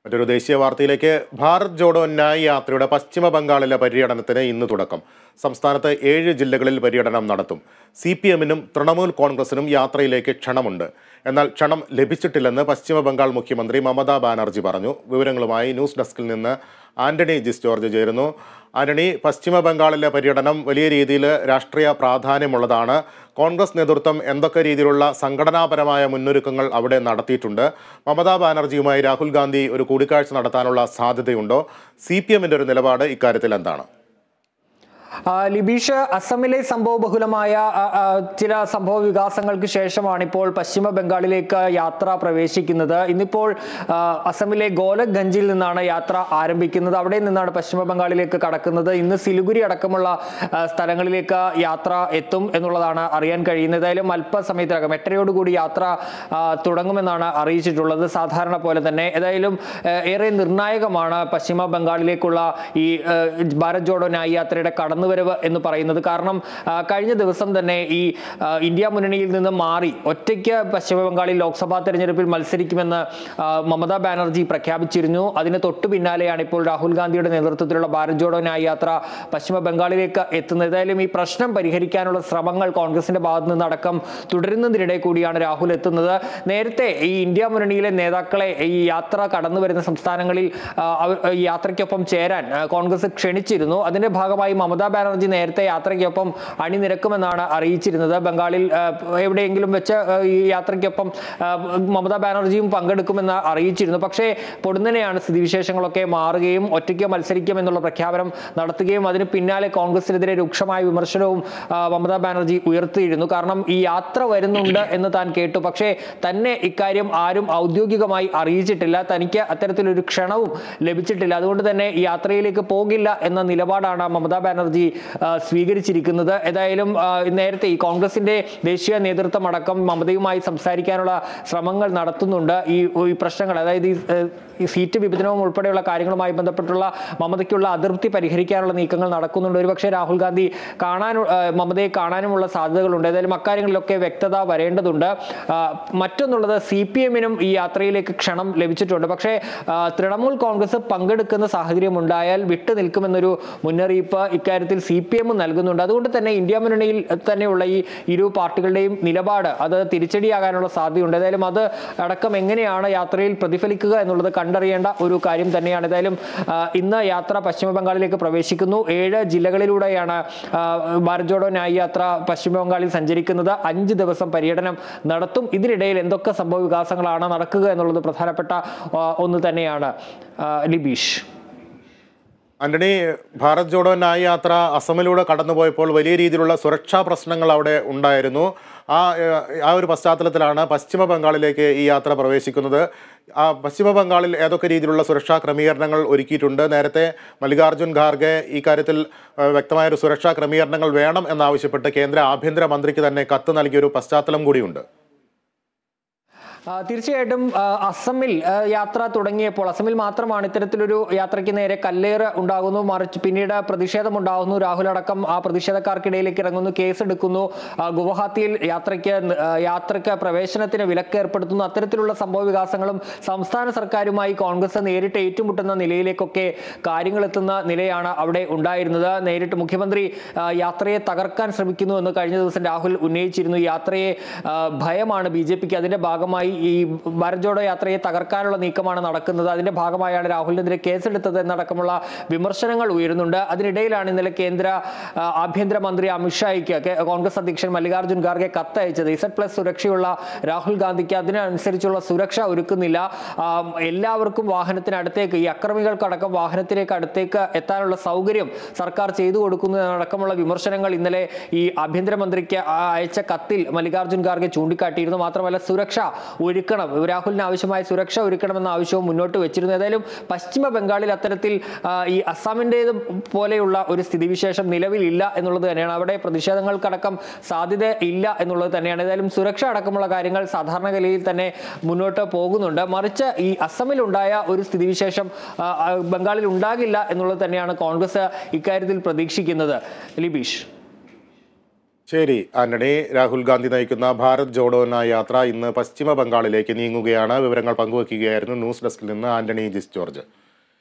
മറ്റൊരു ദേശീയ വാർത്തയിലേക്ക് ഭാരത് ജോഡോ ന്യായ് യാത്രയുടെ പശ്ചിമ ബംഗാളിലെ പര്യടനത്തിന് ഇന്ന് തുടക്കം സംസ്ഥാനത്ത് ഏഴ് ജില്ലകളിൽ പര്യടനം നടത്തും സി പി എമ്മിനും തൃണമൂൽ കോൺഗ്രസിനും യാത്രയിലേക്ക് ക്ഷണമുണ്ട് എന്നാൽ ക്ഷണം ലഭിച്ചിട്ടില്ലെന്ന് പശ്ചിമ ബംഗാൾ മുഖ്യമന്ത്രി മമതാ ബാനർജി പറഞ്ഞു വിവരങ്ങളുമായി ന്യൂസ് ഡെസ്കിൽ നിന്ന് ആന്റണി ജിസ് ജോർജ് ചേരുന്നു ആന്റണി പശ്ചിമ ബംഗാളിലെ പര്യടനം വലിയ രീതിയിൽ രാഷ്ട്രീയ പ്രാധാന്യമുള്ളതാണ് കോൺഗ്രസ് നേതൃത്വം എന്തൊക്കെ രീതിയിലുള്ള സംഘടനാപരമായ മുന്നൊരുക്കങ്ങൾ അവിടെ നടത്തിയിട്ടുണ്ട് മമതാ ബാനർജിയുമായി രാഹുൽ ഗാന്ധി ഒരു കൂടിക്കാഴ്ച നടത്താനുള്ള സാധ്യതയുണ്ടോ സി പി എമ്മിൻ്റെ ഒരു നിലപാട് ഇക്കാര്യത്തിൽ എന്താണ് ആ, ലിബീഷ് അസമിലെ സംഭവബഹുലമായ ആ, ആ, ചില സംഭവ വികാസങ്ങൾക്ക് ശേഷമാണ് ഇപ്പോൾ പശ്ചിമ ബംഗാളിലേക്ക് യാത്ര പ്രവേശിക്കുന്നത് ഇന്നിപ്പോൾ ആ, അസമിലെ ഗോലഗഞ്ചിൽ നിന്നാണ് യാത്ര ആരംഭിക്കുന്നത് അവിടെ നിന്നാണ് പശ്ചിമ ബംഗാളിലേക്ക് കടക്കുന്നത് ഇന്ന് സിലിഗുരി അടക്കമുള്ള ആ, സ്ഥലങ്ങളിലേക്ക് യാത്ര എത്തും എന്നുള്ളതാണ് അറിയാൻ കഴിയുന്നത് ഏതായാലും അല്പസമയത്തിനകം എട്ടരയോടുകൂടി യാത്ര ആ, തുടങ്ങുമെന്നാണ് അറിയിച്ചിട്ടുള്ളത് സാധാരണ പോലെ തന്നെ ഏതായാലും ആ, ഏറെ നിർണായകമാണ് പശ്ചിമ ബംഗാളിലേക്കുള്ള ഈ ആ, ഭാരത് ജോഡോ ന്യായ് യാത്രയുടെ കടന്നുവരവ് എന്ന് പറയുന്നത് കാരണം ആ, കഴിഞ്ഞ ദിവസം തന്നെ ഈ ആ, ഇന്ത്യ മുന്നണിയിൽ നിന്ന് മാറി ഒറ്റയ്ക്ക് പശ്ചിമ ബംഗാളിൽ ലോക്സഭാ തെരഞ്ഞെടുപ്പിൽ മത്സരിക്കുമെന്ന് ആ, മമതാ ബാനർജി പ്രഖ്യാപിച്ചിരുന്നു അതിന് തൊട്ടു പിന്നാലെയാണ് ഇപ്പോൾ രാഹുൽ ഗാന്ധിയുടെ നേതൃത്വത്തിലുള്ള ഭാരത് ജോഡോ ന്യായ് യാത്ര പശ്ചിമ ബംഗാളിലേക്ക് എത്തുന്നത് ഏതായാലും ഈ പ്രശ്നം പരിഹരിക്കാനുള്ള ശ്രമങ്ങൾ കോൺഗ്രസിന്റെ ഭാഗത്തു നിന്നടക്കം തുടരുന്നതിനിടെ കൂടിയാണ് രാഹുൽ എത്തുന്നത് നേരത്തെ ഈ ഇന്ത്യ മുന്നണിയിലെ നേതാക്കളെ ഈ യാത്ര കടന്നു വരുന്ന സംസ്ഥാനങ്ങളിൽ ആ, അവ- ഈ യാത്രയ്ക്കൊപ്പം ചേരാൻ ആ, കോൺഗ്രസ് ക്ഷണിച്ചിരുന്നു അതിന്റെ ഭാഗമായി മമതാ ബാനർജി നേരത്തെ യാത്രയ്ക്കൊപ്പം അണിനിരക്കുമെന്നാണ് അറിയിച്ചിരുന്നത് ബംഗാളിൽ ആ, എവിടെയെങ്കിലും വെച്ച് ആ, ഈ യാത്രയ്ക്കൊപ്പം ആ, മമതാ ബാനർജിയും പങ്കെടുക്കുമെന്ന് അറിയിച്ചിരുന്നു പക്ഷേ പൊടുന്നനെയാണ് സ്ഥിതിവിശേഷങ്ങളൊക്കെ മാറുകയും ഒറ്റയ്ക്ക് മത്സരിക്കും എന്നുള്ള പ്രഖ്യാപനം നടത്തുകയും അതിന് പിന്നാലെ കോൺഗ്രസിനെതിരെ രൂക്ഷമായ വിമർശനവും ആ, മമതാ ബാനർജി ഉയർത്തിയിരുന്നു കാരണം ഈ യാത്ര വരുന്നുണ്ട് എന്ന് താൻ കേട്ടു പക്ഷേ തന്നെ ഇക്കാര്യം ആരും ഔദ്യോഗികമായി അറിയിച്ചിട്ടില്ല തനിക്ക് അത്തരത്തിലൊരു ക്ഷണവും ലഭിച്ചിട്ടില്ല അതുകൊണ്ട് തന്നെ ഈ യാത്രയിലേക്ക് പോകില്ല എന്ന നിലപാടാണ് മമതാ ബാനർജി ആ, സ്വീകരിച്ചിരിക്കുന്നത് ഏതായാലും ആ, നേരത്തെ ഈ കോൺഗ്രസിന്റെ ദേശീയ നേതൃത്വം അടക്കം മമതയുമായി സംസാരിക്കാനുള്ള ശ്രമങ്ങൾ നടത്തുന്നുണ്ട് ഈ ഈ പ്രശ്നങ്ങൾ അതായത് ഈ ഏഹ്, ഈ സീറ്റ് വിഭജനവും ഉൾപ്പെടെയുള്ള കാര്യങ്ങളുമായി ബന്ധപ്പെട്ടുള്ള മമതയ്ക്കുള്ള അതൃപ്തി പരിഹരിക്കാനുള്ള നീക്കങ്ങൾ നടക്കുന്നുണ്ട് ഒരുപക്ഷെ രാഹുൽ ഗാന്ധി കാണാൻ ഏഹ്, മമതയെ കാണാനുമുള്ള സാധ്യതകളുണ്ട് ഏതായാലും അക്കാര്യങ്ങളിലൊക്കെ വ്യക്തത വരേണ്ടതുണ്ട് ആ, മറ്റൊന്നുള്ളത് സി പി എമ്മിനും ഈ യാത്രയിലേക്ക് ക്ഷണം ലഭിച്ചിട്ടുണ്ട് പക്ഷേ ആ, തൃണമൂൽ കോൺഗ്രസ് പങ്കെടുക്കുന്ന സാഹചര്യം ഉണ്ടായാൽ വിട്ടു നിൽക്കുമെന്നൊരു മുന്നറിയിപ്പ് ഇക്കാര്യത്തിൽ സി പി എം നൽകുന്നുണ്ട് അതുകൊണ്ട് തന്നെ ഇന്ത്യ മുന്നണിയിൽ തന്നെയുള്ള ഈ ഇരു പാർട്ടികളുടെയും നിലപാട് അത് തിരിച്ചടിയാകാനുള്ള സാധ്യതയുണ്ട് ഏതായാലും അത് അടക്കം എങ്ങനെയാണ് യാത്രയിൽ പ്രതിഫലിക്കുക എന്നുള്ളത് കണ്ടറിയേണ്ട ഒരു കാര്യം തന്നെയാണ് ഏതായാലും ആ, ഇന്ന് യാത്ര പശ്ചിമ ബംഗാളിലേക്ക് പ്രവേശിക്കുന്നു ഏഴ് ജില്ലകളിലൂടെയാണ് ആ, ഭാരത് ജോഡോ ന്യായ് യാത്ര പശ്ചിമ ബംഗാളിൽ സഞ്ചരിക്കുന്നത് അഞ്ച് ദിവസം പര്യടനം നടത്തും ഇതിനിടയിൽ എന്തൊക്കെ സംഭവ വികാസങ്ങളാണ് നടക്കുക എന്നുള്ളത് പ്രധാനപ്പെട്ട ആ, ഒന്ന് തന്നെയാണ് ആ, ലിബീഷ് ആന്റണി ഭാരത് ജോഡോ ന്യായ് യാത്ര അസമിലൂടെ കടന്നുപോയപ്പോൾ വലിയ രീതിയിലുള്ള സുരക്ഷാ പ്രശ്നങ്ങൾ അവിടെ ഉണ്ടായിരുന്നു ആ ഏഹ്, ആ ഒരു പശ്ചാത്തലത്തിലാണ് പശ്ചിമ ബംഗാളിലേക്ക് ഈ യാത്ര പ്രവേശിക്കുന്നത് ആ പശ്ചിമ ബംഗാളിൽ ഏതൊക്കെ രീതിയിലുള്ള സുരക്ഷാ ക്രമീകരണങ്ങൾ ഒരുക്കിയിട്ടുണ്ട് നേരത്തെ മല്ലികാർജ്ജുൻ ഖാർഗെ ഈ കാര്യത്തിൽ ഏഹ്, വ്യക്തമായൊരു സുരക്ഷാ ക്രമീകരണങ്ങൾ വേണം എന്നാവശ്യപ്പെട്ട് കേന്ദ്ര ആഭ്യന്തര മന്ത്രിക്ക് തന്നെ കത്ത് നൽകിയൊരു പശ്ചാത്തലം കൂടിയുണ്ട് ആ, തീർച്ചയായിട്ടും ആ, അസമിൽ ആ, യാത്ര തുടങ്ങിയപ്പോൾ അസമിൽ മാത്രമാണ് ഇത്തരത്തിലൊരു യാത്രയ്ക്ക് നേരെ കല്ലേറ് ഉണ്ടാകുന്നു മറിച്ച് പിന്നീട് പ്രതിഷേധം ഉണ്ടാകുന്നു രാഹുൽ അടക്കം ആ പ്രതിഷേധക്കാർക്കിടയിലേക്ക് ഇറങ്ങുന്നു കേസെടുക്കുന്നു ആ, ഗുവാഹത്തിയിൽ യാത്രയ്ക്ക് ന- ആ, യാത്രയ്ക്ക് പ്രവേശനത്തിന് വിലക്ക് ഏർപ്പെടുത്തുന്നു അത്തരത്തിലുള്ള സംഭവ വികാസങ്ങളും സംസ്ഥാന സർക്കാരുമായി കോൺഗ്രസ് നേരിട്ട് ഏറ്റുമുട്ടുന്ന നിലയിലേക്കൊക്കെ കാര്യങ്ങൾ എത്തുന്ന നിലയാണ് അവിടെ ഉണ്ടായിരുന്നത് നേരിട്ട് മുഖ്യമന്ത്രി ആ, യാത്രയെ തകർക്കാൻ ശ്രമിക്കുന്നു എന്ന് കഴിഞ്ഞ ദിവസം രാഹുൽ ഉന്നയിച്ചിരുന്നു ഈ യാത്രയെ ആ, ഭയമാണ് ബി ജെ പിക്ക് അതിന്റെ ഭാഗമായി ഈ ഭാരത് ജോഡോ യാത്രയെ തകർക്കാനുള്ള നീക്കമാണ് നടക്കുന്നത് അതിന്റെ ഭാഗമായാണ് രാഹുലിനെതിരെ കേസെടുത്തത് എന്നടക്കമുള്ള വിമർശനങ്ങൾ ഉയരുന്നുണ്ട് അതിനിടയിലാണ് ഇന്നലെ കേന്ദ്ര ആ, ആഭ്യന്തരമന്ത്രി അമിത്ഷായ്ക്ക് കെ- കോൺഗ്രസ് അധ്യക്ഷൻ മല്ലികാർജ്ജുൻ ഖാർഗെ കത്തയച്ചത് ഇസഡ് പ്ലസ് സുരക്ഷയുള്ള രാഹുൽ ഗാന്ധിക്ക് അതിനനുസരിച്ചുള്ള സുരക്ഷ ഒരുക്കുന്നില്ല ആ, എല്ലാവർക്കും വാഹനത്തിനടുത്തേക്ക് ഈ അക്രമികൾക്കടക്കം വാഹനത്തിലേക്ക് അടുത്തേക്ക് എത്താനുള്ള സൗകര്യം സർക്കാർ ചെയ്തു കൊടുക്കുന്നു എന്നടക്കമുള്ള വിമർശനങ്ങൾ ഇന്നലെ ഈ ആഭ്യന്തരമന്ത്രിക്ക് ആ അയച്ച കത്തിൽ മല്ലികാർജ്ജുൻ ഖാർഗെ ചൂണ്ടിക്കാട്ടിയിരുന്നു മാത്രമല്ല സുരക്ഷ ഒരുക്കണം രാഹുലിന് ആവശ്യമായ സുരക്ഷ ഒരുക്കണമെന്ന ആവശ്യവും മുന്നോട്ട് വെച്ചിരുന്നു ഏതായാലും പശ്ചിമ ബംഗാളിൽ അത്തരത്തിൽ ആ, ഈ അസാമിൻ്റേത് പോലെയുള്ള ഒരു സ്ഥിതിവിശേഷം നിലവിലില്ല എന്നുള്ളത് തന്നെയാണ് അവിടെ പ്രതിഷേധങ്ങൾക്കടക്കം സാധ്യത ഇല്ല എന്നുള്ളത് തന്നെയാണ് ഏതായാലും സുരക്ഷ അടക്കമുള്ള കാര്യങ്ങൾ സാധാരണഗതിയിൽ തന്നെ മുന്നോട്ട് പോകുന്നുണ്ട് മറിച്ച് ഈ അസമിലുണ്ടായ ഒരു സ്ഥിതിവിശേഷം ആ, ആ, ബംഗാളിൽ ഉണ്ടാകില്ല എന്നുള്ളത് തന്നെയാണ് കോൺഗ്രസ് ഇക്കാര്യത്തിൽ പ്രതീക്ഷിക്കുന്നത് ലിബീഷ് ശരി ആന്റണി രാഹുൽ ഗാന്ധി നയിക്കുന്ന ഭാരത് ജോഡോ ന്യായ് യാത്ര ഇന്ന് പശ്ചിമ ബംഗാളിലേക്ക് നീങ്ങുകയാണ് വിവരങ്ങൾ പങ്കുവയ്ക്കുകയായിരുന്നു ന്യൂസ് ഡെസ്കിൽ നിന്ന് ആന്റണി ജിസ് ജോർജ്